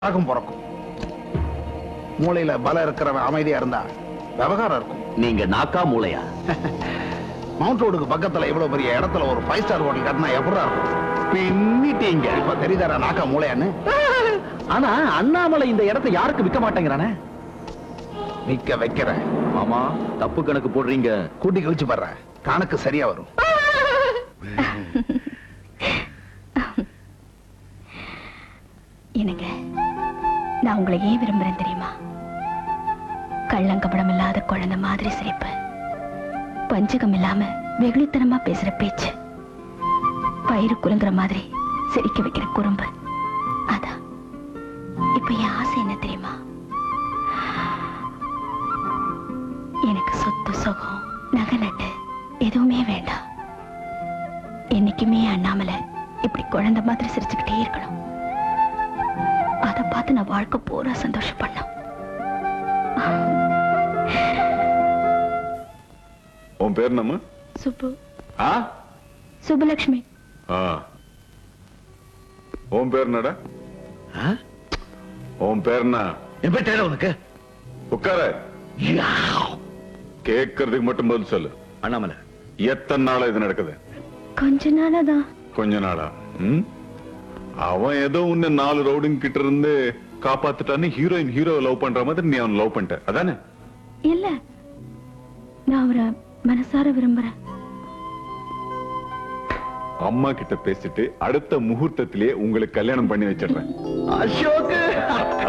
அழகும் பிறக்கும் மூளையில பலம் இருக்கிறவன் அமைதியா இருந்தா விவகாரம் இருக்கும் நீங்க நாக்கா மூளையா மவுண்ட் ரோடுக்கு பக்கத்துல இவ்வளவு பெரிய இடத்துல ஒரு ஃபைவ் ஸ்டார் ஹோட்டல் கட்டினா எப்படா இருக்கும் பின்னிட்டீங்க இப்ப தெரியுதாரா நாக்கா மூளையான்னு ஆனா அண்ணாமலை இந்த இடத்தை யாருக்கு விற்க மாட்டேங்கிறானே நிக்க வைக்கிறேன் ஆமா தப்பு கணக்கு போடுறீங்க கூட்டி கழிச்சு பாடுறேன் கணக்கு சரியா வரும் எனக்கு நான் உங்களை ஏன் விரும்புறேன் தெரியுமா கள்ளங்கபடம் இல்லாத குழந்தை மாதிரி சிரிப்பு பஞ்சகம் இல்லாம வெகுளித்தனமா பேசுற பேச்சு பயிறு குலுங்குற மாதிரி சிரிக்க வைக்கிற குறும்பு அதான் இப்ப என் ஆசை என்ன தெரியுமா எனக்கு சொத்து சுகம் நகை நட்டு எதுவுமே வேண்டாம் என்னைக்குமே அண்ணாமலை இப்படி குழந்தை மாதிரி சிரிச்சுக்கிட்டே இருக்கணும் அதை பார்த்து நான் வாழ்க்கை பூரா சந்தோஷப்படணும் உன் பேர் நம்ம சுப்பு ஆ சுப்புலட்சுமி ஆ உன் பேர் என்னடா உன் பேர் என்ன என் பேர் தேட உனக்கு உட்கார கேட்கறதுக்கு மட்டும் பதில் சொல்லு அண்ணாமலை எத்தனை நாளா இது நடக்குது கொஞ்ச நாளாதான் கொஞ்ச நாளா ம்? அவன் ஏதோ உன்னை நாலு ரவுடிங் கிட்ட இருந்து காப்பாத்துட்டான்னு ஹீரோயின் ஹீரோ லவ் பண்ற மாதிரி நீ அவன் லவ் பண்ணிட்ட அதானே இல்ல நான் அவரை மனசார விரும்புறேன் அம்மா கிட்ட பேசிட்டு அடுத்த முகூர்த்தத்திலேயே உங்களுக்கு கல்யாணம் பண்ணி வச்சிடுறேன் அசோக்